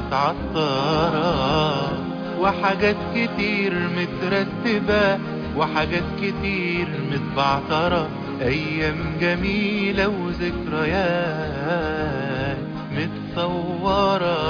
متعطرة وحاجات كتير مترتبة وحاجات كتير متبعترة أيام جميلة وذكريات متصورة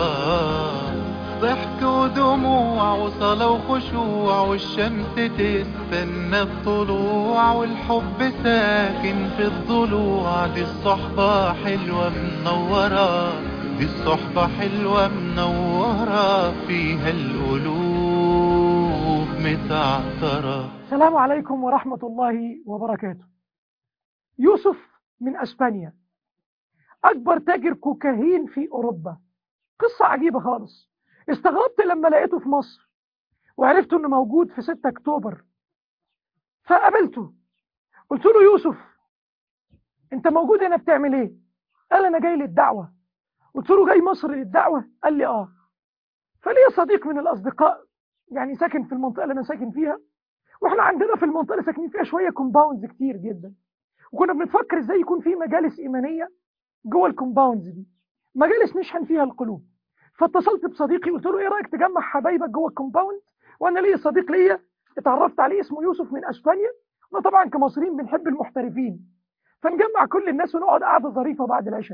ضحك ودموع وصلاة وخشوع والشمس تستنى الطلوع والحب ساكن في الضلوع دي الصحبة حلوة منورة دي الصحبة حلوة منورة فيها القلوب متعطرة السلام عليكم ورحمة الله وبركاته يوسف من أسبانيا أكبر تاجر كوكايين في أوروبا قصة عجيبة خالص استغربت لما لقيته في مصر وعرفت أنه موجود في 6 أكتوبر فقابلته قلت له يوسف أنت موجود هنا بتعمل إيه؟ قال أنا جاي للدعوة قلت له جاي مصر للدعوة قال لي آه فليه صديق من الأصدقاء يعني ساكن في المنطقة اللي أنا ساكن فيها واحنا عندنا في المنطقة اللي ساكنين فيها شوية كومباوندز كتير جدا وكنا بنفكر ازاي يكون في مجالس إيمانية جوه الكومباوندز دي مجالس نشحن فيها القلوب فاتصلت بصديقي قلت له ايه رايك تجمع حبايبك جوه الكومباوند وانا ليا صديق ليا اتعرفت عليه اسمه يوسف من اسبانيا احنا طبعا كمصريين بنحب المحترفين فنجمع كل الناس ونقعد قعده ظريفه بعد العشاء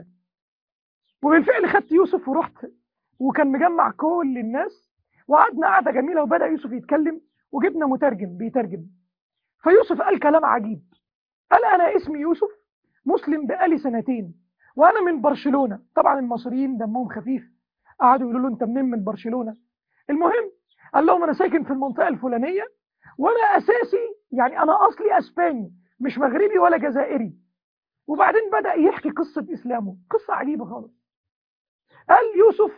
وبالفعل خدت يوسف ورحت وكان مجمع كل الناس وقعدنا قعده جميله وبدا يوسف يتكلم وجبنا مترجم بيترجم فيوسف قال كلام عجيب قال انا اسمي يوسف مسلم بقالي سنتين وانا من برشلونه طبعا المصريين دمهم خفيف قعدوا يقولوا له انت منين من برشلونه المهم قال لهم انا ساكن في المنطقه الفلانيه وانا اساسي يعني انا اصلي اسباني مش مغربي ولا جزائري وبعدين بدا يحكي قصه اسلامه قصه عجيبه خالص قال يوسف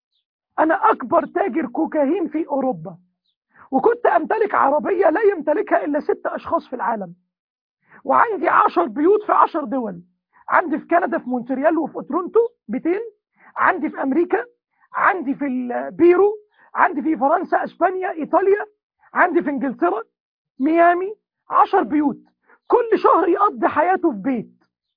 انا اكبر تاجر كوكايين في اوروبا وكنت امتلك عربيه لا يمتلكها الا ست اشخاص في العالم وعندي عشر بيوت في عشر دول عندي في كندا في مونتريال وفي تورونتو بيتين عندي في امريكا عندي في البيرو عندي في فرنسا اسبانيا ايطاليا عندي في انجلترا ميامي عشر بيوت كل شهر يقضي حياته في بيت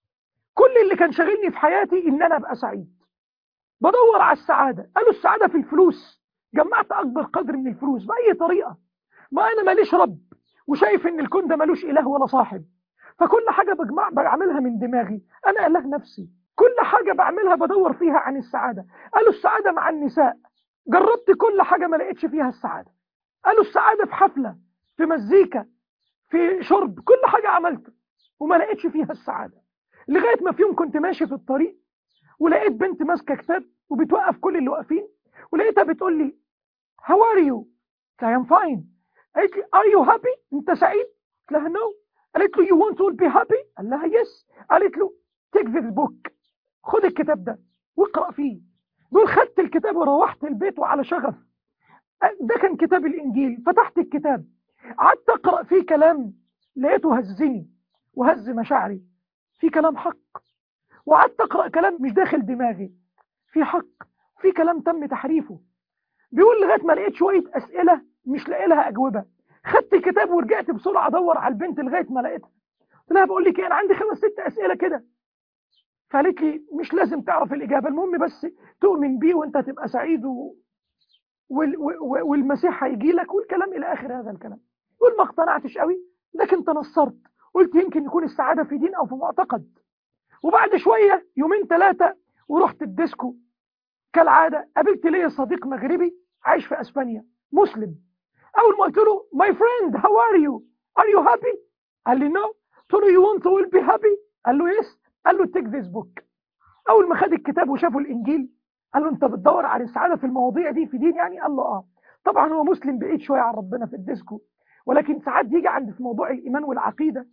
كل اللي كان شاغلني في حياتي ان انا ابقى سعيد بدور على السعاده قالوا السعاده في الفلوس جمعت اكبر قدر من الفلوس باي طريقه ما انا ماليش رب وشايف ان الكون ده ملوش اله ولا صاحب فكل حاجه بجمع بعملها من دماغي انا اله نفسي كل حاجه بعملها بدور فيها عن السعاده قالوا السعاده مع النساء جربت كل حاجه ما لقيتش فيها السعاده قالوا السعاده في حفله في مزيكا في شرب كل حاجه عملته وما لقيتش فيها السعاده لغايه ما في يوم كنت ماشي في الطريق ولقيت بنت ماسكه كتاب وبتوقف كل اللي واقفين ولقيتها بتقول لي هاو ار يو I am fine قالت لي ار يو هابي انت سعيد قلت لها نو قالت له يو want to be happy قال لها يس قالت له take this book خد الكتاب ده واقرا فيه دول خدت الكتاب وروحت البيت وعلى شغف ده كان كتاب الانجيل فتحت الكتاب قعدت اقرا فيه كلام لقيته هزني وهز مشاعري في كلام حق وقعدت اقرا كلام مش داخل دماغي في حق في كلام تم تحريفه بيقول لغايه ما لقيت شويه اسئله مش لاقي لها اجوبه خدت الكتاب ورجعت بسرعه ادور على البنت لغايه ما لقيتها قلت لها بقول لك ايه انا عندي خمس ست اسئله كده فقالت لي مش لازم تعرف الاجابه المهم بس تؤمن بيه وانت هتبقى سعيد و... وال... و... والمسيح هيجي لك والكلام الى اخر هذا الكلام يقول ما اقتنعتش قوي لكن تنصرت قلت يمكن يكون السعاده في دين او في معتقد وبعد شويه يومين ثلاثه ورحت الديسكو كالعاده قابلت ليا صديق مغربي عايش في اسبانيا مسلم اول ما قلت له ماي فريند هاو ار يو ار يو هابي قال لي نو قلت له يو ونت ويل بي هابي قال له يس قال له تيك ذيس بوك اول ما خد الكتاب وشافه الانجيل قال له انت بتدور على السعاده في المواضيع دي في دين يعني قال له اه طبعا هو مسلم بعيد شويه عن ربنا في الديسكو ولكن ساعات يجي عند في موضوع الايمان والعقيده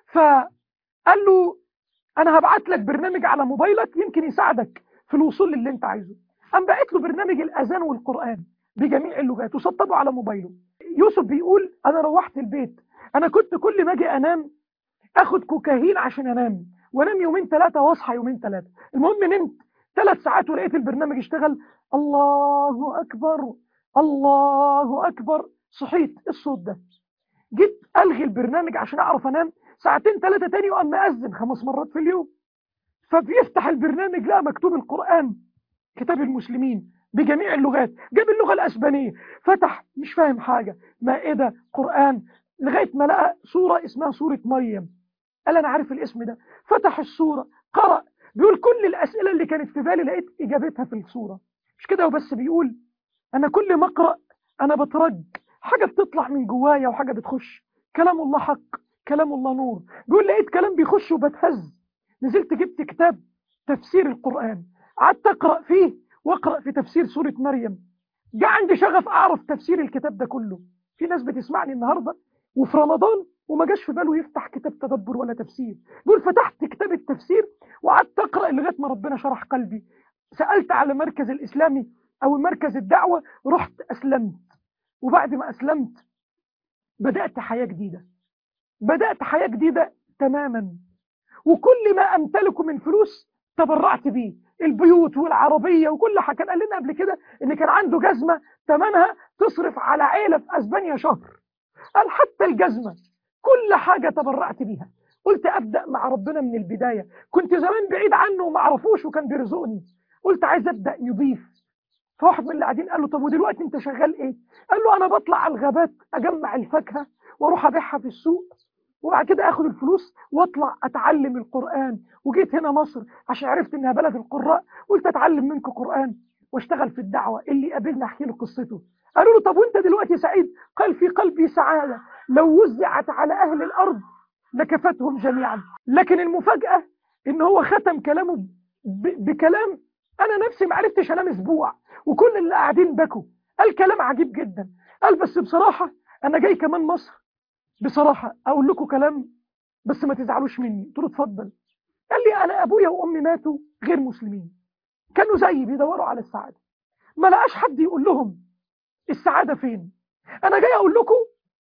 فقال له انا هبعت لك برنامج على موبايلك يمكن يساعدك في الوصول للي انت عايزه قام بعت له برنامج الاذان والقران بجميع اللغات وسطبه على موبايله يوسف بيقول انا روحت البيت انا كنت كل ما اجي انام اخد كوكايين عشان انام وانام يومين ثلاثه واصحى يومين ثلاثه المهم نمت ثلاث ساعات ولقيت البرنامج اشتغل الله اكبر الله اكبر صحيت الصوت ده جيت الغي البرنامج عشان اعرف انام ساعتين ثلاثه تاني وقام مأذن خمس مرات في اليوم فبيفتح البرنامج لقى مكتوب القران كتاب المسلمين بجميع اللغات جاب اللغة الأسبانية فتح مش فاهم حاجة مائدة قرآن لغاية ما لقى سورة اسمها سورة مريم قال أنا عارف الاسم ده فتح السورة قرأ بيقول كل الأسئلة اللي كانت في بالي لقيت إجابتها في السورة مش كده وبس بيقول أنا كل ما أقرأ أنا بترج حاجة بتطلع من جوايا وحاجة بتخش كلام الله حق كلام الله نور بيقول لقيت كلام بيخش وبتهز نزلت جبت كتاب تفسير القرآن قعدت أقرأ فيه وأقرأ في تفسير سورة مريم جاء عندي شغف أعرف تفسير الكتاب ده كله في ناس بتسمعني النهاردة وفي رمضان وما جاش في باله يفتح كتاب تدبر ولا تفسير بيقول فتحت كتاب التفسير وقعدت أقرأ لغاية ما ربنا شرح قلبي سألت على مركز الإسلامي أو مركز الدعوة رحت أسلمت وبعد ما أسلمت بدأت حياة جديدة بدأت حياة جديدة تماما وكل ما أمتلكه من فلوس تبرعت بيه البيوت والعربية وكل حاجة كان قال لنا قبل كده إن كان عنده جزمة ثمنها تصرف على عيلة في أسبانيا شهر قال حتى الجزمة كل حاجة تبرعت بيها قلت أبدأ مع ربنا من البداية كنت زمان بعيد عنه وما عرفوش وكان بيرزقني قلت عايز أبدأ يضيف فواحد من اللي قاعدين قال له طب ودلوقتي انت شغال ايه قال له انا بطلع على الغابات اجمع الفاكهه واروح ابيعها في السوق وبعد كده اخد الفلوس واطلع اتعلم القران وجيت هنا مصر عشان عرفت انها بلد القراء قلت اتعلم منكم قران واشتغل في الدعوه اللي قابلنا احكي له قصته قالوا له طب وانت دلوقتي سعيد قال في قلبي سعاده لو وزعت على اهل الارض لكفتهم جميعا لكن المفاجاه ان هو ختم كلامه ب- بكلام انا نفسي ما عرفتش انام اسبوع وكل اللي قاعدين بكوا قال كلام عجيب جدا قال بس بصراحه انا جاي كمان مصر بصراحه اقول لكم كلام بس ما تزعلوش مني قلت له اتفضل قال لي انا ابويا وامي ماتوا غير مسلمين كانوا زيي بيدوروا على السعاده ما لقاش حد يقول لهم السعاده فين انا جاي اقول لكم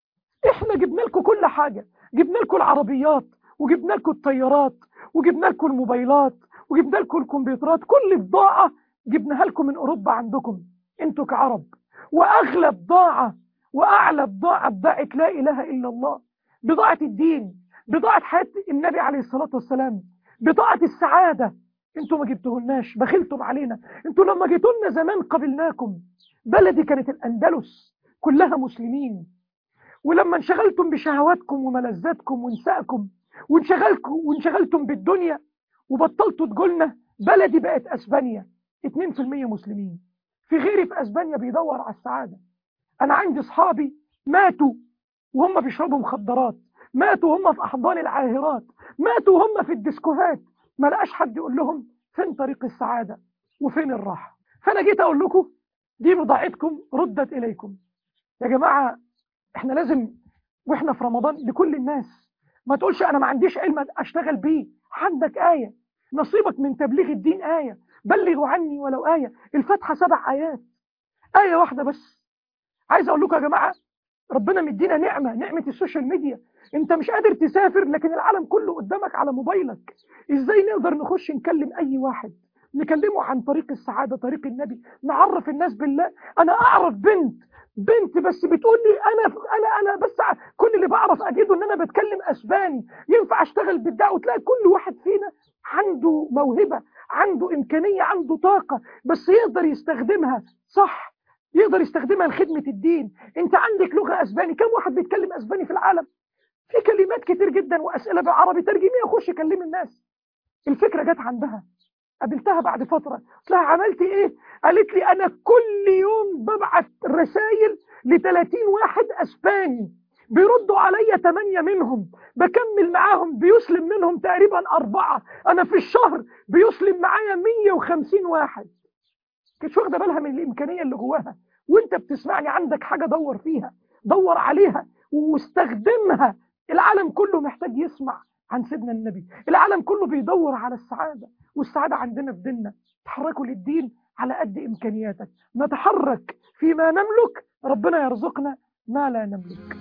احنا جبنا لكم كل حاجه جبنا لكم العربيات وجبنا لكم الطيارات وجبنا لكم الموبايلات وجبنا لكم الكمبيوترات كل بضاعه جبناها لكم من اوروبا عندكم انتوا كعرب واغلى بضاعه واعلى بضاعه بضاعه لا اله الا الله بضاعه الدين بضاعه حياه النبي عليه الصلاه والسلام بضاعه السعاده انتوا ما جبتوهولناش بخلتم علينا انتوا لما جيتوا لنا زمان قبلناكم بلدي كانت الاندلس كلها مسلمين ولما انشغلتم بشهواتكم وملذاتكم ونسائكم وانشغلكم وانشغلتم بالدنيا وبطلتوا تقولنا بلدي بقت اسبانيا 2% مسلمين في غيري في اسبانيا بيدور على السعاده انا عندي اصحابي ماتوا وهم بيشربوا مخدرات ماتوا هم في احضان العاهرات ماتوا هم في الديسكوهات ما لقاش حد يقول لهم فين طريق السعاده وفين الراحه فانا جيت اقول لكم دي بضاعتكم ردت اليكم يا جماعه احنا لازم واحنا في رمضان لكل الناس ما تقولش انا ما عنديش علم اشتغل بيه عندك ايه نصيبك من تبليغ الدين ايه بلغوا عني ولو ايه الفاتحه سبع ايات ايه واحده بس عايز اقول لكم يا جماعه ربنا مدينا نعمه نعمه السوشيال ميديا انت مش قادر تسافر لكن العالم كله قدامك على موبايلك ازاي نقدر نخش نكلم اي واحد نكلمه عن طريق السعاده طريق النبي نعرف الناس بالله انا اعرف بنت بنت بس بتقول لي انا انا انا بس كل اللي بعرف اجده ان انا بتكلم اسباني ينفع اشتغل بالدعوه تلاقي كل واحد فينا عنده موهبه عنده امكانيه عنده طاقه بس يقدر يستخدمها صح يقدر يستخدمها لخدمه الدين انت عندك لغه اسباني كم واحد بيتكلم اسباني في العالم في كلمات كتير جدا واسئله بالعربي ترجميها خش كلمي الناس الفكره جت عندها قابلتها بعد فترة قلت لها عملتي ايه قالت لي انا كل يوم ببعت رسائل ل 30 واحد اسباني بيردوا عليا 8 منهم بكمل معاهم بيسلم منهم تقريبا أربعة أنا في الشهر بيسلم معايا 150 واحد كنتش واخدة بالها من الإمكانية اللي جواها وانت بتسمعني عندك حاجة دور فيها دور عليها واستخدمها العالم كله محتاج يسمع عن سيدنا النبي العالم كله بيدور على السعادة والسعادة عندنا في ديننا تحركوا للدين على قد إمكانياتك نتحرك فيما نملك ربنا يرزقنا ما لا نملك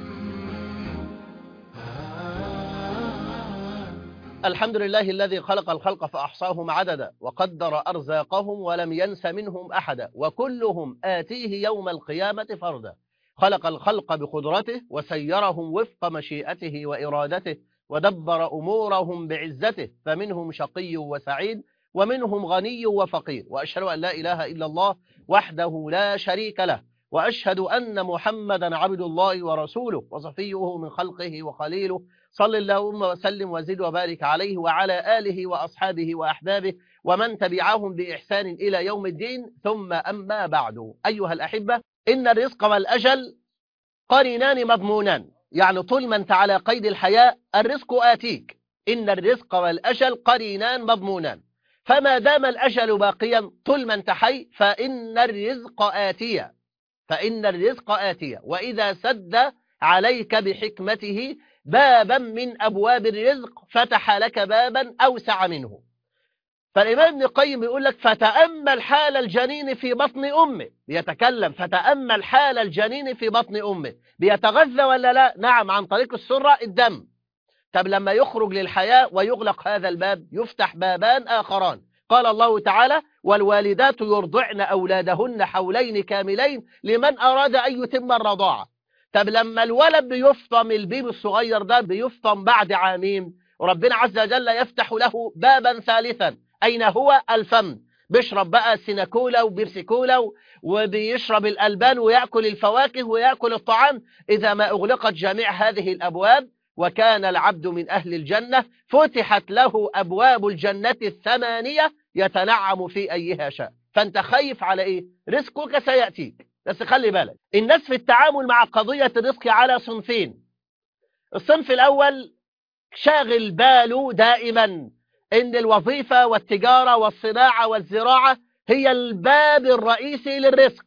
الحمد لله الذي خلق الخلق فأحصاهم عددا وقدر أرزاقهم ولم ينس منهم أحدا وكلهم آتيه يوم القيامة فردا خلق الخلق بقدرته وسيرهم وفق مشيئته وإرادته ودبر أمورهم بعزته فمنهم شقي وسعيد ومنهم غني وفقير وأشهد أن لا إله إلا الله وحده لا شريك له وأشهد أن محمدا عبد الله ورسوله وصفيه من خلقه وخليله صل اللهم وسلم وزد وبارك عليه وعلى آله وأصحابه وأحبابه ومن تبعهم بإحسان إلى يوم الدين ثم أما بعد أيها الأحبة إن الرزق والأجل قرينان مضمونان يعني طول ما أنت على قيد الحياة الرزق آتيك إن الرزق والأجل قرينان مضمونان فما دام الأجل باقيا طول ما أنت حي فإن الرزق آتيا فإن الرزق آتيا وإذا سد عليك بحكمته بابا من أبواب الرزق فتح لك بابا أوسع منه فالإمام ابن القيم يقول لك فتأمل حال الجنين في بطن أمه بيتكلم فتأمل حال الجنين في بطن أمه بيتغذى ولا لا نعم عن طريق السرة الدم طب لما يخرج للحياة ويغلق هذا الباب يفتح بابان آخران قال الله تعالى والوالدات يرضعن أولادهن حولين كاملين لمن أراد أن يتم الرضاعة طب لما الولد بيفطم البيبي الصغير ده بيفطم بعد عامين وربنا عز وجل يفتح له بابا ثالثا أين هو الفم بيشرب بقى سيناكولا وبيرسيكولا وبيشرب الألبان ويأكل الفواكه ويأكل الطعام إذا ما أغلقت جميع هذه الأبواب وكان العبد من أهل الجنة فتحت له أبواب الجنة الثمانية يتنعم في أيها شاء فأنت خايف على إيه؟ رزقك سيأتيك بس خلي بالك الناس في التعامل مع قضية الرزق على صنفين الصنف الأول شاغل باله دائما إن الوظيفة والتجارة والصناعة والزراعة هي الباب الرئيسي للرزق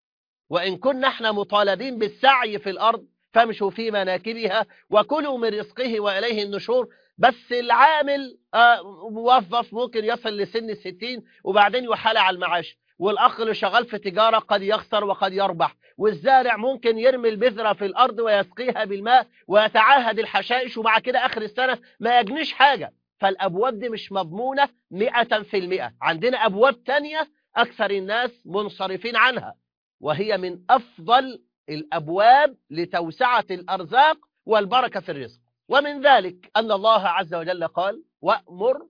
وإن كنا احنا مطالبين بالسعي في الأرض فامشوا في مناكبها وكلوا من رزقه وإليه النشور بس العامل آه موظف ممكن يصل لسن الستين وبعدين يحال على المعاش والأخ اللي شغال في تجارة قد يخسر وقد يربح والزارع ممكن يرمي البذرة في الأرض ويسقيها بالماء ويتعاهد الحشائش ومع كده آخر السنة ما يجنيش حاجة فالأبواب دي مش مضمونة مئة في المئة عندنا أبواب تانية أكثر الناس منصرفين عنها وهي من أفضل الأبواب لتوسعة الأرزاق والبركة في الرزق ومن ذلك أن الله عز وجل قال وأمر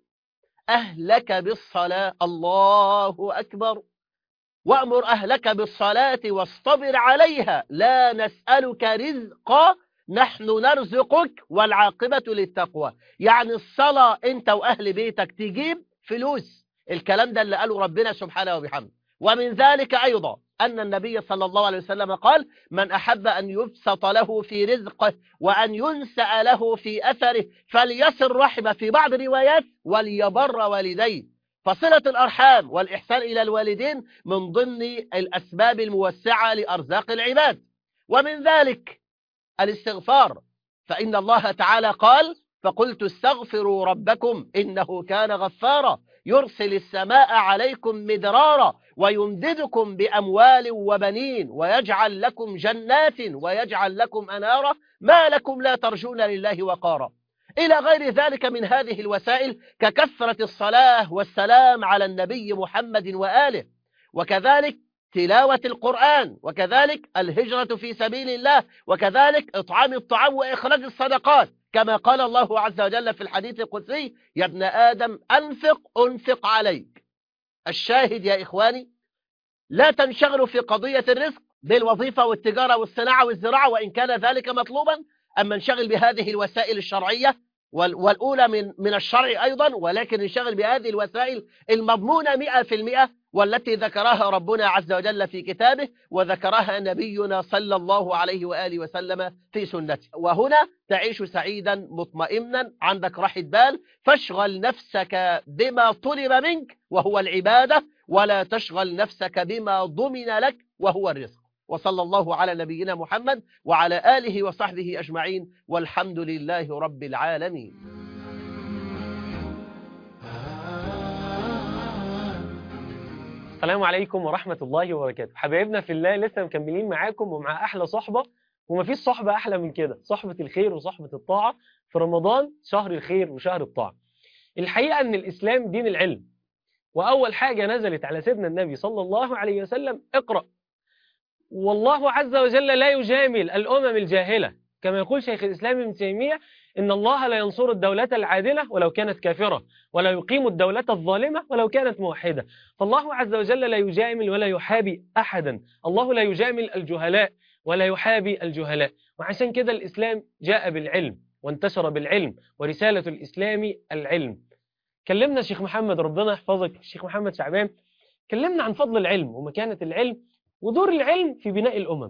أهلك بالصلاة الله أكبر وأمر أهلك بالصلاة واصطبر عليها لا نسألك رزقا نحن نرزقك والعاقبة للتقوى يعني الصلاة أنت وأهل بيتك تجيب فلوس الكلام ده اللي قاله ربنا سبحانه وبحمده ومن ذلك أيضا أن النبي صلى الله عليه وسلم قال من أحب أن يبسط له في رزقه وأن ينسأ له في أثره فليصل رحمه في بعض الروايات وليبر والديه فصلة الأرحام والإحسان إلى الوالدين من ضمن الأسباب الموسعة لأرزاق العباد ومن ذلك الاستغفار فإن الله تعالى قال فقلت استغفروا ربكم إنه كان غفارا يرسل السماء عليكم مدرارا ويمددكم بأموال وبنين ويجعل لكم جنات ويجعل لكم أنارا ما لكم لا ترجون لله وقارا إلى غير ذلك من هذه الوسائل ككثرة الصلاة والسلام على النبي محمد وآله وكذلك تلاوة القرآن وكذلك الهجرة في سبيل الله وكذلك إطعام الطعام وإخراج الصدقات كما قال الله عز وجل في الحديث القدسي يا ابن آدم أنفق أنفق عليك الشاهد يا إخواني لا تنشغلوا في قضية الرزق بالوظيفة والتجارة والصناعة والزراعة وإن كان ذلك مطلوبا أما انشغل بهذه الوسائل الشرعية والأولى من من الشرع أيضا ولكن انشغل بهذه الوسائل المضمونة مئة في المئة والتي ذكرها ربنا عز وجل في كتابه وذكرها نبينا صلى الله عليه وآله وسلم في سنته وهنا تعيش سعيدا مطمئنا عندك راحة بال فاشغل نفسك بما طلب منك وهو العبادة ولا تشغل نفسك بما ضمن لك وهو الرزق وصلى الله على نبينا محمد وعلى آله وصحبه أجمعين والحمد لله رب العالمين السلام عليكم ورحمة الله وبركاته حبايبنا في الله لسه مكملين معاكم ومع أحلى صحبة ومفيش صحبة أحلى من كده صحبة الخير وصحبة الطاعة في رمضان شهر الخير وشهر الطاعة الحقيقة أن الإسلام دين العلم وأول حاجة نزلت على سيدنا النبي صلى الله عليه وسلم اقرأ والله عز وجل لا يجامل الأمم الجاهلة كما يقول شيخ الإسلام ابن تيمية إن الله لا ينصر الدولة العادلة ولو كانت كافرة ولا يقيم الدولة الظالمة ولو كانت موحدة فالله عز وجل لا يجامل ولا يحابي أحدا الله لا يجامل الجهلاء ولا يحابي الجهلاء وعشان كده الإسلام جاء بالعلم وانتشر بالعلم ورسالة الإسلام العلم كلمنا شيخ محمد ربنا يحفظك شيخ محمد شعبان كلمنا عن فضل العلم ومكانة العلم ودور العلم في بناء الأمم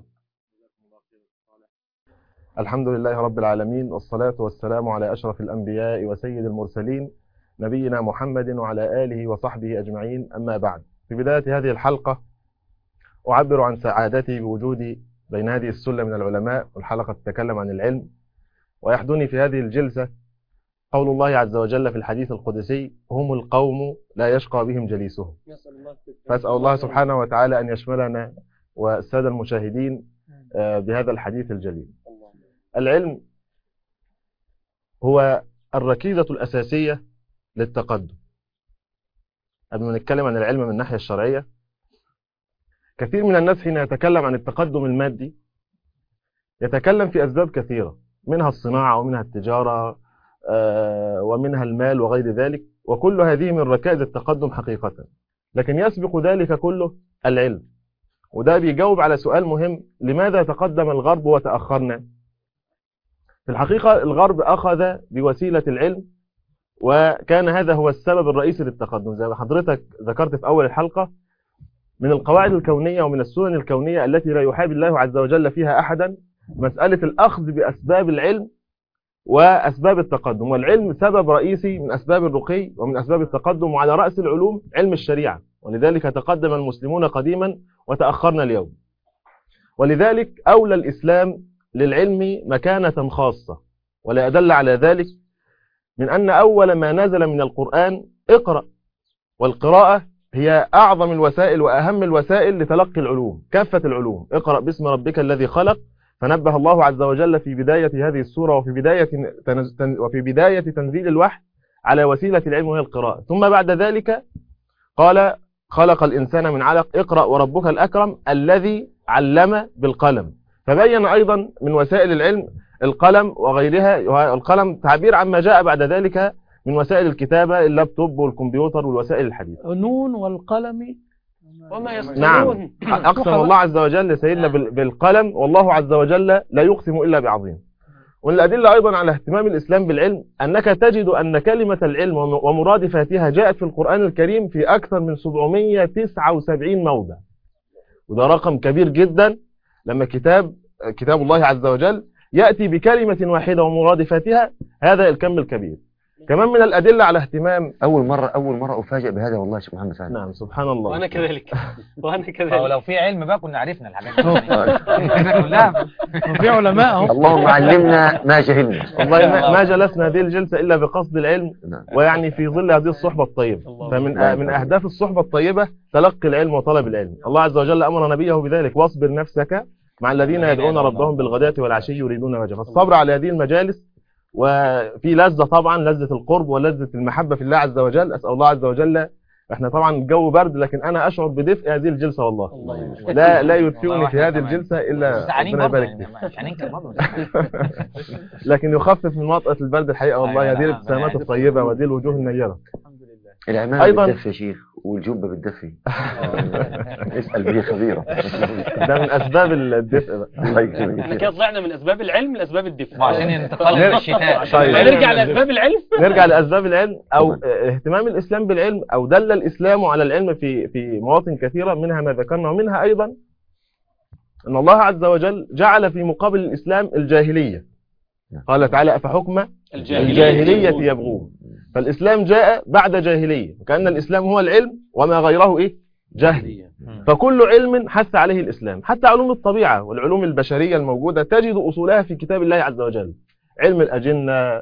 الحمد لله رب العالمين والصلاة والسلام على أشرف الأنبياء وسيد المرسلين نبينا محمد وعلى آله وصحبه أجمعين أما بعد في بداية هذه الحلقة أعبر عن سعادتي بوجودي بين هذه السلة من العلماء والحلقة تتكلم عن العلم ويحدني في هذه الجلسة قول الله عز وجل في الحديث القدسي هم القوم لا يشقى بهم جليسهم فأسأل الله سبحانه وتعالى أن يشملنا والسادة المشاهدين آه، بهذا الحديث الجليل العلم هو الركيزة الأساسية للتقدم قبل ما نتكلم عن العلم من الناحية الشرعية كثير من الناس حين يتكلم عن التقدم المادي يتكلم في أسباب كثيرة منها الصناعة ومنها التجارة آه، ومنها المال وغير ذلك وكل هذه من ركائز التقدم حقيقة لكن يسبق ذلك كله العلم وده بيجاوب على سؤال مهم لماذا تقدم الغرب وتأخرنا في الحقيقة الغرب أخذ بوسيلة العلم وكان هذا هو السبب الرئيسي للتقدم زي ما حضرتك ذكرت في أول الحلقة من القواعد الكونية ومن السنن الكونية التي لا يحابي الله عز وجل فيها أحدا مسألة الأخذ بأسباب العلم وأسباب التقدم والعلم سبب رئيسي من أسباب الرقي ومن أسباب التقدم وعلى رأس العلوم علم الشريعة ولذلك تقدم المسلمون قديما وتأخرنا اليوم ولذلك أولى الإسلام للعلم مكانة خاصة ولا أدل على ذلك من أن أول ما نزل من القرآن اقرأ والقراءة هي أعظم الوسائل وأهم الوسائل لتلقي العلوم كافة العلوم اقرأ باسم ربك الذي خلق فنبه الله عز وجل في بداية هذه السورة وفي بداية تنز... تن... وفي بداية تنزيل الوحي على وسيلة العلم وهي القراءة ثم بعد ذلك قال خلق الإنسان من علق اقرأ وربك الأكرم الذي علم بالقلم فبين أيضا من وسائل العلم القلم وغيرها القلم تعبير عما جاء بعد ذلك من وسائل الكتابة اللابتوب والكمبيوتر والوسائل الحديثة نون والقلم وما يسطرون نعم أقسم الله عز وجل سيدنا بال- بالقلم والله عز وجل لا يقسم إلا بعظيم والأدلة أيضا على اهتمام الإسلام بالعلم أنك تجد أن كلمة العلم وم- ومرادفاتها جاءت في القرآن الكريم في أكثر من 779 موضع وده رقم كبير جدا لما كتاب كتاب الله عز وجل يأتي بكلمة واحدة ومرادفاتها هذا الكم الكبير كمان من الأدلة على اهتمام اول مره اول مره افاجئ بهذا والله يا شيخ محمد سعد نعم سبحان الله وأنا كذلك وأنا أو كذلك لو في علم بقى كنا عرفنا الحاجات دي كلها وفي علماء اهو اللهم علمنا ما جهلنا والله ما, ما جلسنا هذه الجلسة إلا بقصد العلم نعم. ويعني في ظل هذه الصحبة الطيبة الله فمن الله من أهداف الصحبة الطيبة تلقي العلم وطلب العلم الله عز وجل أمر نبيه بذلك واصبر نفسك مع الذين يدعون ربهم بالغداة والعشي يريدون وجهه فالصبر على هذه المجالس وفي لذة طبعا لذة القرب ولذة المحبة في الله عز وجل أسأل الله عز وجل احنا طبعا الجو برد لكن انا اشعر بدفء هذه الجلسه والله الله يبارك. لا لا والله يدفئني في إحنا هذه كمان. الجلسه الا زعلانين ربنا برضه يبارك يعني فيك مش هننكر برضه لكن يخفف من وطأة البرد الحقيقه والله أيوة، هذه لا، الابتسامات ربنا الطيبه وهذه الوجوه النيره الحمد لله العمامه أيضاً- بتدفي يا شيخ والجبه بتدفي اسال به خبيره ده من اسباب الدفء بقى الله يكرمك احنا كده طلعنا من أسباب العلم لأسباب الدفء وعشان انتقال من الشتاء طيب. نرجع لأسباب العلم نرجع لاسباب العلم او اهتمام الاسلام بالعلم او دل الاسلام على العلم في في مواطن كثيره منها ما ذكرنا ومنها ايضا ان الله عز وجل جعل في مقابل الاسلام الجاهليه قال تعالى افحكم الجاهليه يبغون فالاسلام جاء بعد جاهليه وكان الاسلام هو العلم وما غيره ايه جهل فكل علم حث عليه الإسلام حتى علوم الطبيعة والعلوم البشرية الموجودة تجد أصولها في كتاب الله عز وجل علم الأجنة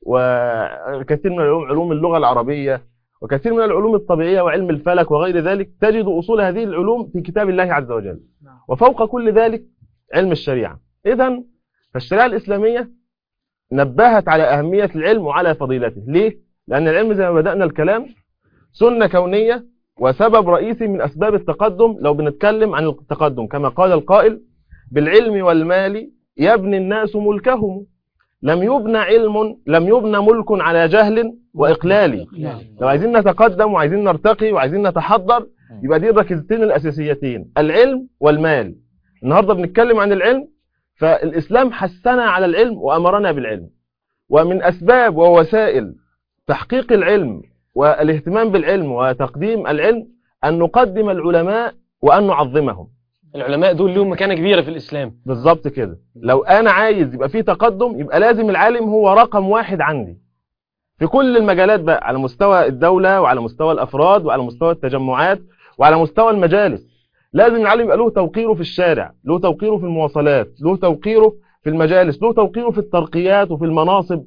وكثير من العلوم علوم اللغة العربية وكثير من العلوم الطبيعية وعلم الفلك وغير ذلك تجد أصول هذه العلوم في كتاب الله عز وجل وفوق كل ذلك علم الشريعة إذا فالشريعة الإسلامية نبهت على أهمية العلم وعلى فضيلته ليه؟ لأن العلم زي ما بدأنا الكلام سنة كونية وسبب رئيسي من أسباب التقدم لو بنتكلم عن التقدم كما قال القائل بالعلم والمال يبني الناس ملكهم لم يبنى علم لم يبنى ملك على جهل واقلال لو عايزين نتقدم وعايزين نرتقي وعايزين نتحضر يبقى دي الركيزتين الاساسيتين العلم والمال النهارده بنتكلم عن العلم فالاسلام حثنا على العلم وامرنا بالعلم ومن اسباب ووسائل تحقيق العلم والاهتمام بالعلم وتقديم العلم ان نقدم العلماء وان نعظمهم العلماء دول لهم مكانة كبيرة في الإسلام بالظبط كده لو انا عايز يبقى في تقدم يبقى لازم العالم هو رقم واحد عندي في كل المجالات بقى على مستوى الدولة وعلى مستوى الافراد وعلى مستوى التجمعات وعلى مستوى المجالس لازم العالم يبقى له توقيره في الشارع له توقيره في المواصلات له توقيره في المجالس له توقيره في الترقيات وفي المناصب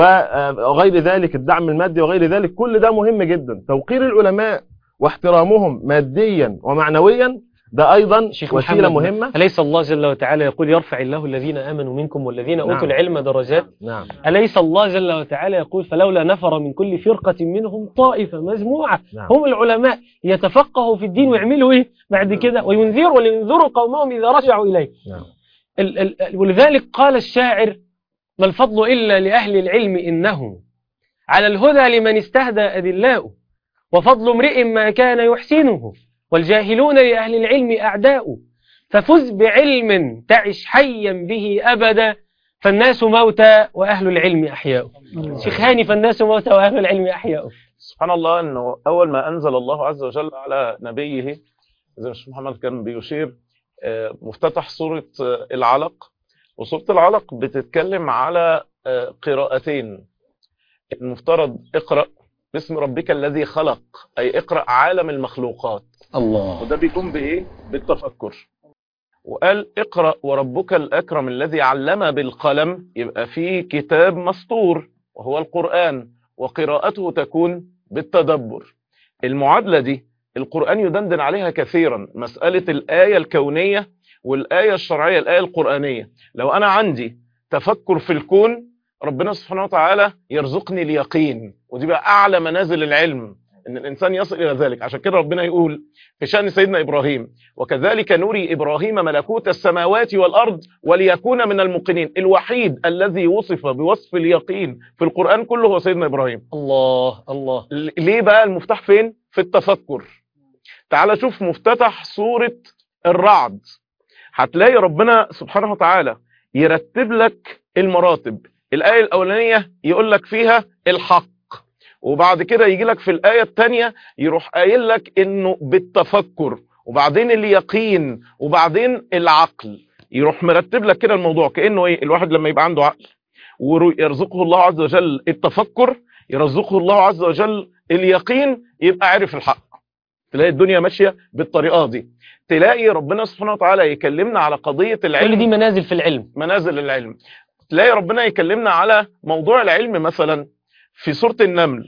وغير ذلك الدعم المادي وغير ذلك كل ده مهم جدا توقير العلماء واحترامهم ماديا ومعنويا ده ايضا شيخ وسيله محمد مهمه أليس الله جل وتعالى يقول يرفع الله الذين آمنوا منكم والذين نعم. أوتوا العلم درجات نعم أليس الله جل وتعالى يقول فلولا نفر من كل فرقة منهم طائفة مجموعة نعم هم العلماء يتفقهوا في الدين ويعملوا إيه بعد كده وينذروا ولينذروا قومهم إذا رجعوا إليه نعم ال- ال- ولذلك قال الشاعر ما الفضل إلا لأهل العلم إنه على الهدى لمن استهدى أدلاء وفضل امرئ ما كان يحسنه والجاهلون لأهل العلم أعداء ففز بعلم تعش حيا به أبدا فالناس موتى وأهل العلم أحياء شيخ هاني فالناس موتى وأهل العلم أحياء سبحان الله انه اول ما انزل الله عز وجل على نبيه زي ما الشيخ محمد كان بيشير آه، مفتتح سوره آه، العلق وسوره العلق بتتكلم على آه، قراءتين المفترض اقرا باسم ربك الذي خلق اي اقرا عالم المخلوقات الله وده بيكون بايه بالتفكر وقال اقرا وربك الاكرم الذي علم بالقلم يبقى في كتاب مسطور وهو القران وقراءته تكون بالتدبر المعادله دي القران يدندن عليها كثيرا مساله الايه الكونيه والايه الشرعيه الايه القرانيه لو انا عندي تفكر في الكون ربنا سبحانه وتعالى يرزقني اليقين ودي بقى اعلى منازل العلم ان الانسان يصل الى ذلك عشان كده ربنا يقول في شان سيدنا ابراهيم وكذلك نري ابراهيم ملكوت السماوات والارض وليكون من الموقنين الوحيد الذي وصف بوصف اليقين في القران كله هو سيدنا ابراهيم الله الله ل- ليه بقى المفتاح فين في التفكر تعال شوف مفتتح سوره الرعد هتلاقي ربنا سبحانه وتعالى يرتب لك المراتب الايه الاولانيه يقول لك فيها الحق وبعد كده يجي لك في الايه الثانيه يروح قايل لك انه بالتفكر وبعدين اليقين وبعدين العقل يروح مرتب لك كده الموضوع كانه ايه الواحد لما يبقى عنده عقل ويرزقه الله عز وجل التفكر يرزقه الله عز وجل اليقين يبقى عارف الحق تلاقي الدنيا ماشيه بالطريقه دي تلاقي ربنا سبحانه وتعالى يكلمنا على قضيه العلم كل دي منازل في العلم منازل العلم تلاقي ربنا يكلمنا على موضوع العلم مثلا في سورة النمل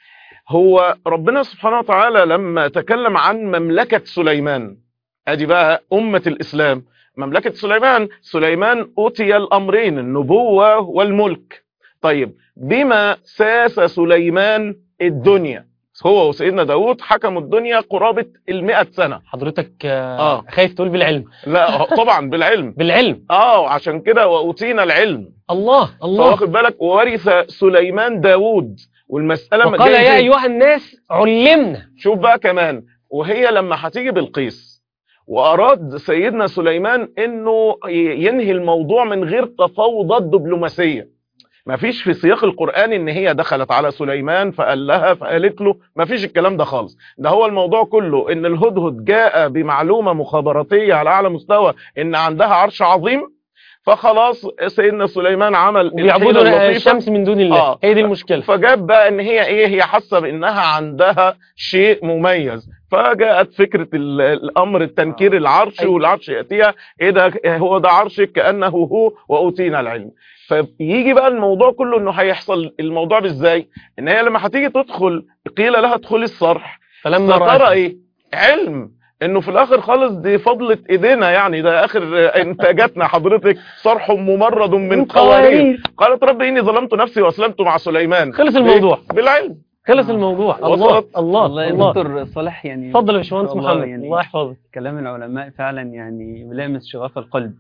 هو ربنا سبحانه وتعالى لما تكلم عن مملكة سليمان ادي بقى أمة الإسلام مملكة سليمان سليمان أوتي الأمرين النبوة والملك طيب بما ساس سليمان الدنيا هو وسيدنا داود حكموا الدنيا قرابة المئة سنة حضرتك آه آه. خايف تقول بالعلم لا طبعا بالعلم بالعلم اه عشان كده وأوتينا العلم الله الله فواخد بالك وورث سليمان داوود والمسألة ما وقال جاية يا دي. أيها الناس علمنا شوف بقى كمان وهي لما هتيجي بالقيس وأراد سيدنا سليمان إنه ي- ينهي الموضوع من غير تفاوضات دبلوماسية ما فيش في سياق القرآن إن هي دخلت على سليمان فقال لها فقالت له ما فيش الكلام ده خالص ده هو الموضوع كله إن الهدهد جاء بمعلومة مخابراتية على أعلى مستوى إن عندها عرش عظيم فخلاص سيدنا سليمان عمل الحيلة وبيعبدوا اللطيفة. الشمس من دون الله آه. هي دي المشكلة فجاب بقى ان هي ايه هي حاسه بانها عندها شيء مميز فجاءت فكره ال- الامر التنكير العرش أيوة. والعرش ياتيها ايه ده هو ده عرشك كانه هو واوتينا العلم فيجي بقى الموضوع كله انه هيحصل الموضوع ازاي ان هي لما هتيجي تدخل قيل لها ادخلي الصرح فلما فترى رأت ايه علم انه في الاخر خالص دي فضلة ايدينا يعني ده اخر انتاجاتنا حضرتك صرح ممرد من قوارير قالت رب اني ظلمت نفسي واسلمت مع سليمان خلص الموضوع ليه؟ بالعلم خلص الموضوع الله وصلت. الله والله يا الله دكتور صالح يعني اتفضل يا باشمهندس والله محمد يعني الله يحفظك كلام العلماء فعلا يعني بيلامس شغاف القلب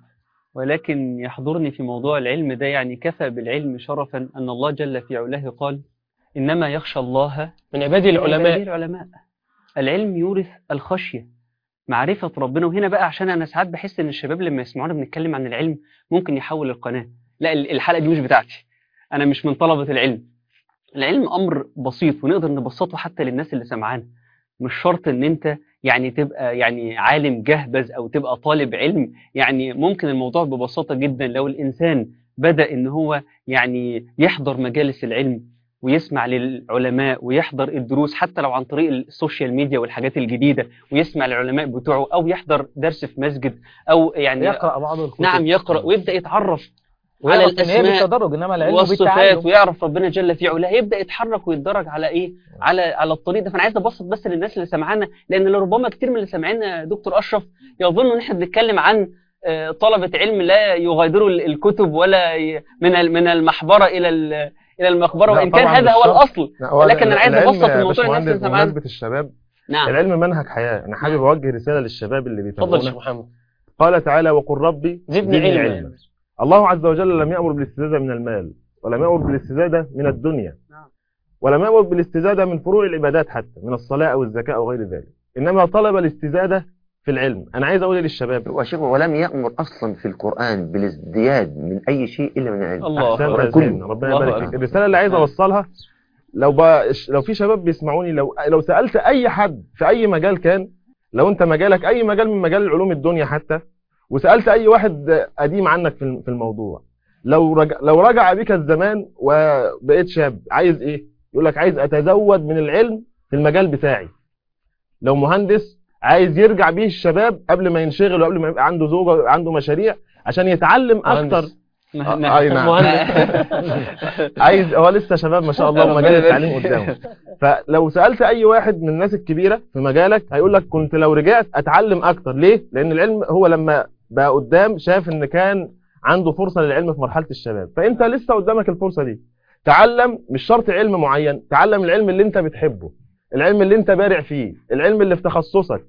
ولكن يحضرني في موضوع العلم ده يعني كفى بالعلم شرفا أن الله جل في علاه قال إنما يخشى الله من عبادي من عباده العلماء العلماء العلم يورث الخشية معرفة ربنا وهنا بقى عشان أنا ساعات بحس إن الشباب لما يسمعونا بنتكلم عن العلم ممكن يحول القناة لا ال- الحلقة دي مش بتاعتي أنا مش من طلبة العلم العلم أمر بسيط ونقدر نبسطه حتى للناس اللي سمعانا مش شرط إن أنت يعني تبقى يعني عالم جهبذ أو تبقى طالب علم يعني ممكن الموضوع ببساطة جدا لو الإنسان بدأ إن هو يعني يحضر مجالس العلم ويسمع للعلماء ويحضر الدروس حتى لو عن طريق السوشيال ميديا والحاجات الجديدة ويسمع للعلماء بتوعه أو يحضر درس في مسجد أو يعني يقرأ بعض الكتب نعم يقرأ ويبدأ يتعرف على ويعرف إن هي الأسماء بالتدرج إنما العلم والصفات بالتعلم ويعرف ربنا جل في علاه يبدا يتحرك ويتدرج على ايه على على الطريق ده فانا عايز ابسط بس للناس اللي سمعانا لان لربما كتير من اللي سامعينا دكتور اشرف يظنوا ان احنا بنتكلم عن آه، طلبه علم لا يغادروا ال- الكتب ولا ي- من ال- من المحبره الى ال- الى المقبره لا وان كان طبعاً هذا هو مش شرط. الاصل لا، هو ولكن انا عايز العلم ابسط يا الموضوع للناس اللي باشمهندس سمعانا بمناسبة الشباب نعم العلم منهج حياة أنا حابب أوجه رسالة للشباب اللي اتفضل يا شيخ بيتابعونا محمد قال تعالى وقل ربي زدني علما. الله عز وجل لم يأمر بالاستزادة من المال ولم يأمر بالاستزادة من الدنيا ولم يأمر بالاستزادة من فروع العبادات حتى من الصلاة أو الزكاة أو غير ذلك إنما طلب الاستزادة في العلم أنا عايز أقول للشباب وشيخ ولم يأمر أصلا في القرآن بالازدياد من أي شيء إلا من العلم الله أحسنت أكبر. يا سيدنا، ربنا الله يبارك فيك أكبر. الرسالة اللي عايز أوصلها لو ب... لو في شباب بيسمعوني لو لو سألت أي حد في أي مجال كان لو أنت مجالك أي مجال من مجال علوم الدنيا حتى وسألت أي واحد قديم عنك في في الموضوع لو رجع لو رجع بك الزمان وبقيت شاب عايز إيه؟ يقول لك عايز أتزود من العلم في المجال بتاعي لو مهندس عايز يرجع بيه الشباب قبل ما ينشغل وقبل ما يبقى عنده زوجة ويبقى عنده مشاريع عشان يتعلم مهندس. أكتر ما- آه، ما- أي نعم. مهندس. عايز هو لسه شباب ما شاء الله ربنا ومجال يبارك. التعليم قدامه فلو سألت أي واحد من الناس الكبيرة في مجالك هيقول لك كنت لو رجعت أتعلم أكتر ليه؟ لأن العلم هو لما بقى قدام شاف إن كان عنده فرصة للعلم في مرحلة الشباب فأنت لسه قدامك الفرصة دي تعلم مش شرط علم معين تعلم العلم اللي أنت بتحبه العلم اللي أنت بارع فيه العلم اللي في تخصصك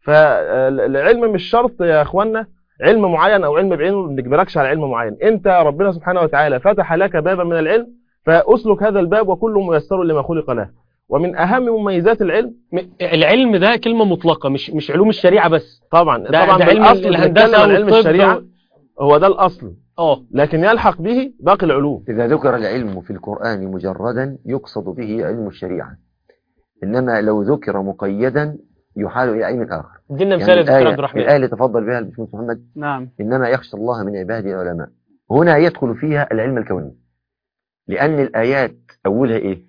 فالعلم مش شرط يا اخوانا علم معين او علم بعينه ما بيجبركش على علم معين انت ربنا سبحانه وتعالى فتح لك بابا من العلم فاسلك هذا الباب وكل ميسر لما خلق له ومن اهم مميزات العلم م- العلم ده كلمة مطلقة مش مش علوم الشريعة بس طبعا ده- طبعا ده علم بالاصل الهندسة بنتكلم عن علم والطب الشريعه و- هو ده الاصل اه لكن يلحق به باقي العلوم إذا ذكر العلم في القرآن مجردا يقصد به علم الشريعة إنما لو ذكر مقيدا يحال إلى علم آخر ادينا مثال يا دكتور الآية, عبد الرحمن الآية اللي تفضل بها الباشمهندس محمد نعم إنما يخشى الله من عباده العلماء هنا يدخل فيها العلم الكوني لأن الآيات أولها إيه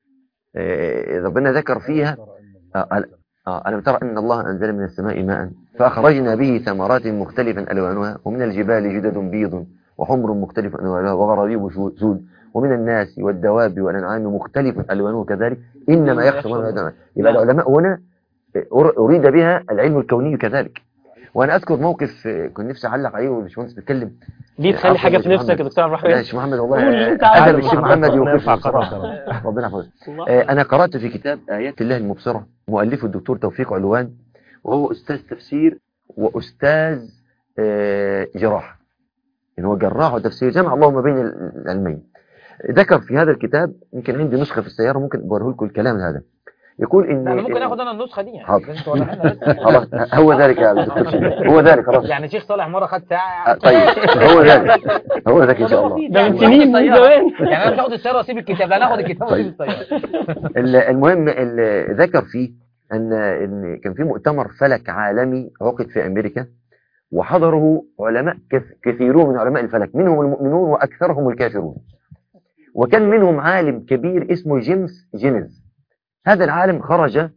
آه، ربنا ذكر فيها آه، أل- آه، ألم ترى أن الله أنزل من السماء ماء فأخرجنا به ثمرات مختلفا ألوانها ومن الجبال جدد بيض وحمر مختلف ألوانها وغرابيب شو- سود ومن الناس والدواب والأنعام مختلف ألوانه كذلك إنما يخشى الله من عباده العلماء. يبقى نعم. العلماء هنا أر- أريد بها العلم الكوني كذلك وأنا أذكر موقف آه، كنت نفسي أعلق عليه والباشمهندس بيتكلم دي تخلي عفوا حاجة يا في شيخ نفسك يا محمد. دكتور عبد لا يا الرحمن شيخ محمد قول والله اللي انت أدب عايزه. الشيخ محمد ربنا يوقفه يرفع بصراحة قدرك. ربنا يحفظك آه، أنا قرأت في كتاب آيات الله المبصرة مؤلفه الدكتور توفيق علوان وهو أستاذ تفسير وأستاذ آه، جراحة يعني هو جراح وتفسير جمع الله ما بين العلمين ذكر في هذا الكتاب يمكن عندي نسخة في السيارة ممكن أوريه لكم الكلام هذا يقول إن لا، انا ممكن إن- اخد انا النسخه دي يعني حاضر. لازم توريها لنا بس. خلاص هو ذلك يا دكتور شريف. هو ذلك خلاص يعني شيخ صالح مره خد آه، ساعه طيب هو ذلك هو ذلك إن شاء الله ده من سنين من زمان يعني انا مش هاخد السياره واسيب الكتاب لا انا هاخد الكتاب واسيب طيب. السياره ال- المهم ال- ذكر فيه ان ان كان في مؤتمر فلك عالمي عقد في امريكا وحضره علماء كث- كثيرون من علماء الفلك منهم المؤمنون واكثرهم الكافرون وكان منهم عالم كبير اسمه جيمس جينيز هذا العالم خرج ي-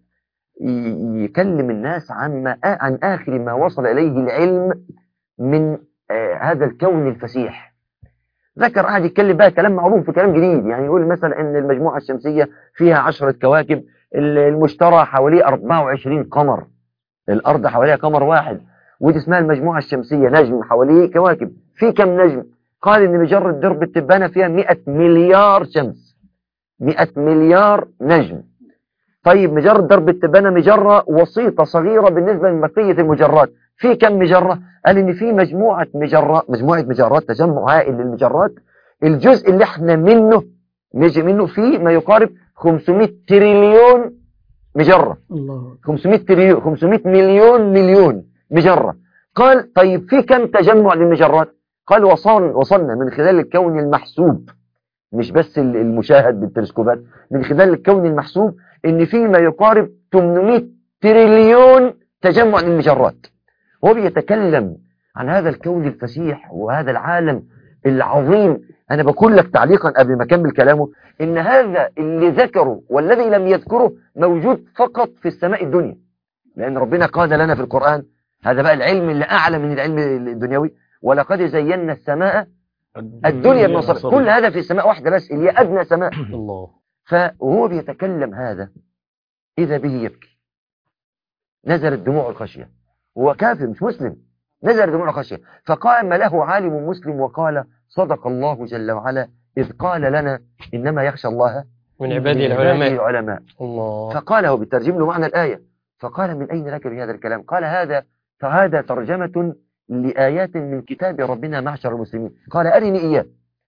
يكلم الناس عن ما عن اخر ما وصل اليه العلم من آه، هذا الكون الفسيح ذكر قاعد يتكلم بقى كلام معروف في كلام جديد يعني يقول مثلا ان المجموعه الشمسيه فيها عشرة كواكب ال- المشتري حواليه 24 قمر الارض حواليها قمر واحد ودي اسمها المجموعه الشمسيه نجم حواليه كواكب في كم نجم قال ان مجره درب التبانه فيها 100 مليار شمس 100 مليار نجم طيب مجرة درب التبانة مجرة وسيطة صغيرة بالنسبة لبقية المجرات في كم مجرة قال ان في مجموعة مجرات مجموعة مجرات تجمع هائل للمجرات الجزء اللي احنا منه نجي منه فيه ما يقارب 500 تريليون مجرة الله 500 تريليون 500 مليون مليون مجرة قال طيب في كم تجمع للمجرات قال وصل وصلنا من خلال الكون المحسوب مش بس ال- المشاهد بالتلسكوبات من خلال الكون المحسوب ان في ما يقارب 800 تريليون تجمع للمجرات هو بيتكلم عن هذا الكون الفسيح وهذا العالم العظيم انا بقول لك تعليقا قبل ما اكمل كلامه ان هذا اللي ذكره والذي لم يذكره موجود فقط في السماء الدنيا لان ربنا قال لنا في القرآن هذا بقى العلم اللي اعلى من العلم الدنيوي ولقد زينا السماء الدنيا بمصر كل هذا في سماء واحدة بس اللي هي أدنى سماء الله فهو بيتكلم هذا إذا به يبكي نزلت دموع الخشية هو كافر مش مسلم نزلت دموع الخشية فقام له عالم مسلم وقال صدق الله جل وعلا إذ قال لنا إنما يخشى الله من عباده من العلماء العلماء الله فقال هو بيترجم له معنى الآية فقال من أين لك بهذا الكلام قال هذا فهذا ترجمة لآيات من كتاب ربنا معشر المسلمين قال أرني إياه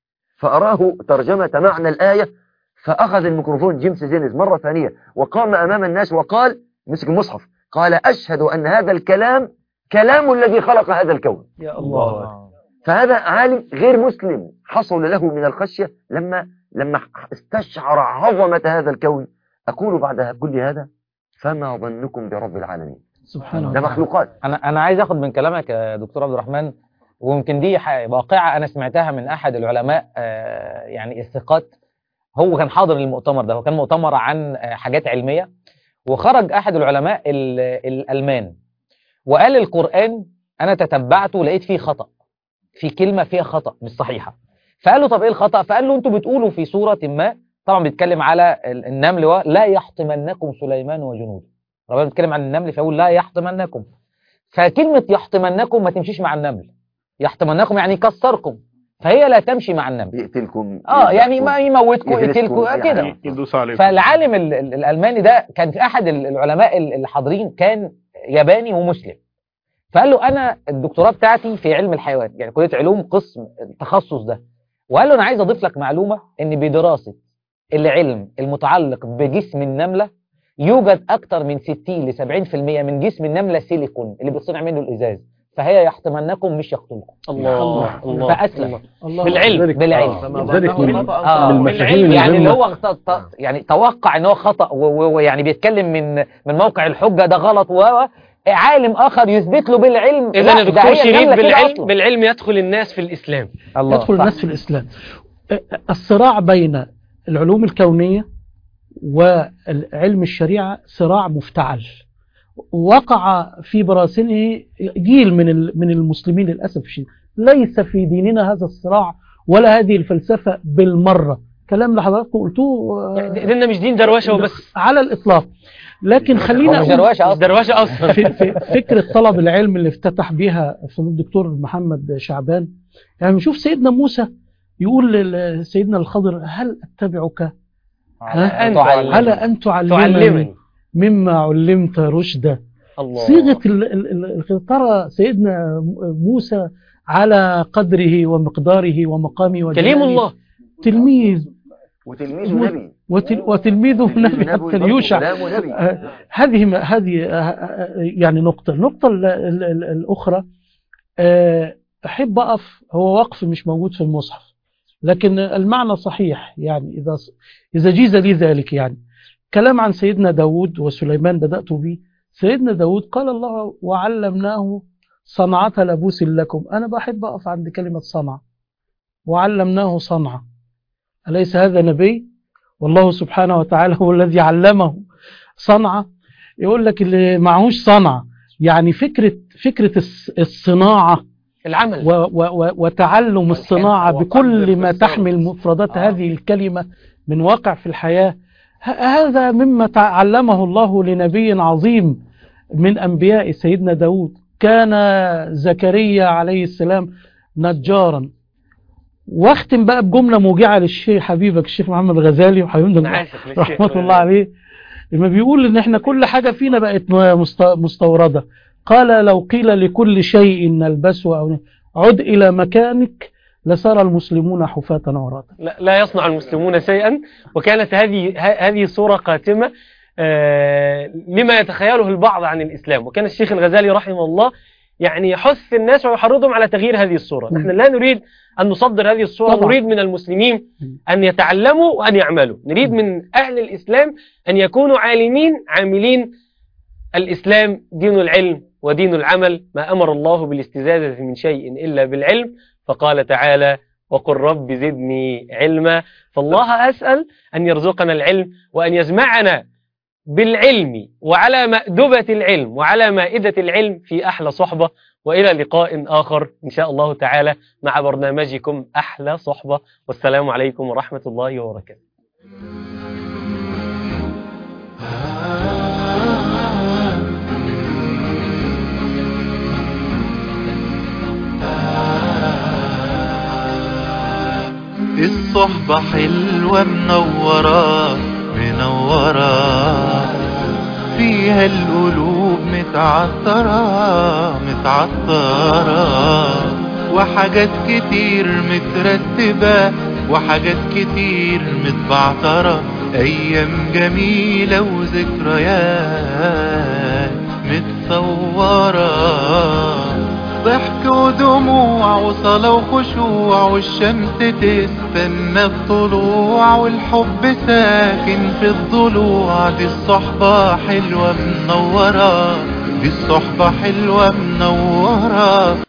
فأراه ترجمة معنى الآية فأخذ الميكروفون جيمس زينز مرة ثانية وقام أمام الناس وقال مسك المصحف قال أشهد أن هذا الكلام كلام الذي خلق هذا الكون يا الله فهذا عالم غير مسلم حصل له من الخشية لما لما استشعر عظمة هذا الكون أقول بعد كل هذا فما ظنكم برب العالمين سبحانه ده وتعالى مخلوقات انا انا عايز اخد من كلامك يا دكتور عبد الرحمن ويمكن دي ح- واقعه انا سمعتها من احد العلماء آه، يعني الثقات هو كان حاضر المؤتمر ده هو كان مؤتمر عن آه، حاجات علميه وخرج احد العلماء ال- الالمان وقال القران انا تتبعته لقيت فيه خطا في كلمه فيها خطا مش صحيحه فقال له طب ايه الخطا فقال له انتوا بتقولوا في سوره ما طبعا بيتكلم على ال- النمل و- لا يحطمنكم سليمان وجنوده ربنا بيتكلم عن النمل فيقول لا يحطمنكم فكلمة يحطمنكم ما تمشيش مع النمل يحطمنكم يعني يكسركم فهي لا تمشي مع النمل يقتلكم اه يعني ما يموتكم يهلككم، يقتلكم آه، كده يعني. يدوس عليكم فالعالم ال- ال- الالماني ده كان في احد ال- العلماء ال- الحاضرين كان ياباني ومسلم فقال له انا الدكتوراه بتاعتي في علم الحيوان يعني كليه علوم قسم التخصص ده وقال له انا عايز اضيف لك معلومه ان بدراسه العلم المتعلق بجسم النمله يوجد اكثر من 60 ل 70% من جسم النمله سيليكون اللي بيصنع منه الازاز فهي يحتمنكم مش يقتلكم الله الله فاسلم الله بالعلم بالعلم فما لذلك ظنه من- خطأ آه. فهو المفاهيم يعني اللي المهمة. هو ت- ت- يعني توقع ان هو خطا و- و- ويعني بيتكلم من من موقع الحجه ده غلط و و- عالم اخر يثبت له بالعلم اذا لا، يا ده دكتور هي شريف النملة كده بالعلم أصلاً. بالعلم يدخل الناس في الاسلام الله يدخل صح. الناس في الإسلام الصراع بين العلوم الكونية وعلم الشريعة صراع مفتعل وقع في براسنه جيل من ال- من المسلمين للأسف الشديد ليس في ديننا هذا الصراع ولا هذه الفلسفة بالمرة كلام اللي حضراتكم قلتوه آه، يعني ديننا مش دين دروشه وبس على الإطلاق لكن خلينا هو مش أقول- دروشه مش اصلا دروشه اصلا في في فكرة طلب العلم اللي افتتح بيها فضيلة الدكتور محمد شعبان يعني نشوف سيدنا موسى يقول لسيدنا الخضر هل أتبعك ها؟ أنت على أن تعلمني تعلمني مما علمت رشدا الله صيغة ال- ال- ال- ال- ترى سيدنا موسى على قدره ومقداره ومقامه وجلاله كليم الله تلميذ وتلميذه نبي وتل وتلميذه نبي حتى يوشع كلامه نبي آه، هذه ما- هذه آه، آه، يعني نقطة النقطة ال- ال- ال- الأخرى آه، أحب أقف هو وقف مش موجود في المصحف لكن المعنى صحيح يعني إذا إذا جيز لي ذلك يعني كلام عن سيدنا داود وسليمان بدأت به سيدنا داود قال الله وعلمناه صنعة لبوس لكم أنا بحب أقف عند كلمة صنعة وعلمناه صنعة أليس هذا نبي والله سبحانه وتعالى هو الذي علمه صنعة يقول لك اللي معهوش صنعة يعني فكرة فكرة الص- الصناعة العمل و و و وتعلم الصناعة وقدر بكل ما في الصوت. تحمل مفردات آه. هذه الكلمة من واقع في الحياة ه- هذا مما تعلمه الله لنبي عظيم من أنبياء سيدنا داود كان زكريا عليه السلام نجارا واختم بقى بجملة موجعة للشيخ حبيبك الشيخ محمد غزالي انا وحبيبنا عاشق للشيخ رحمة الله عليه لما بيقول ان احنا كل حاجة فينا بقت مست- مستوردة قال لو قيل لكل شيء نلبسه أو ن- عد إلى مكانك لسار المسلمون حفاة عراة لا, لا يصنع المسلمون شيئا وكانت هذه ه- هذه صورة قاتمة آه، لما يتخيله البعض عن الإسلام وكان الشيخ الغزالي رحمه الله يعني يحث الناس ويحرضهم على تغيير هذه الصورة نحن لا نريد أن نصدر هذه الصورة طبعا. نريد من المسلمين أن يتعلموا وأن يعملوا نريد من أهل الإسلام أن يكونوا عالمين عاملين الإسلام دين العلم ودين العمل ما أمر الله بالاستزادة من شيء إلا بالعلم فقال تعالى وقل رب زدني علما فالله أسأل أن يرزقنا العلم وأن يجمعنا بالعلم وعلى مأدبة العلم وعلى مائدة العلم في أحلى صحبة وإلى لقاء آخر إن شاء الله تعالى مع برنامجكم أحلى صحبة والسلام عليكم ورحمة الله وبركاته الصحبة حلوة منورة منورة فيها القلوب متعطرة متعطرة وحاجات كتير مترتبة وحاجات كتير متبعترة أيام جميلة وذكريات متصورة ضحك ودموع وصلاة وخشوع والشمس تستنى الطلوع والحب ساكن في الضلوع دي الصحبة حلوة منورة دي الصحبة حلوة منورة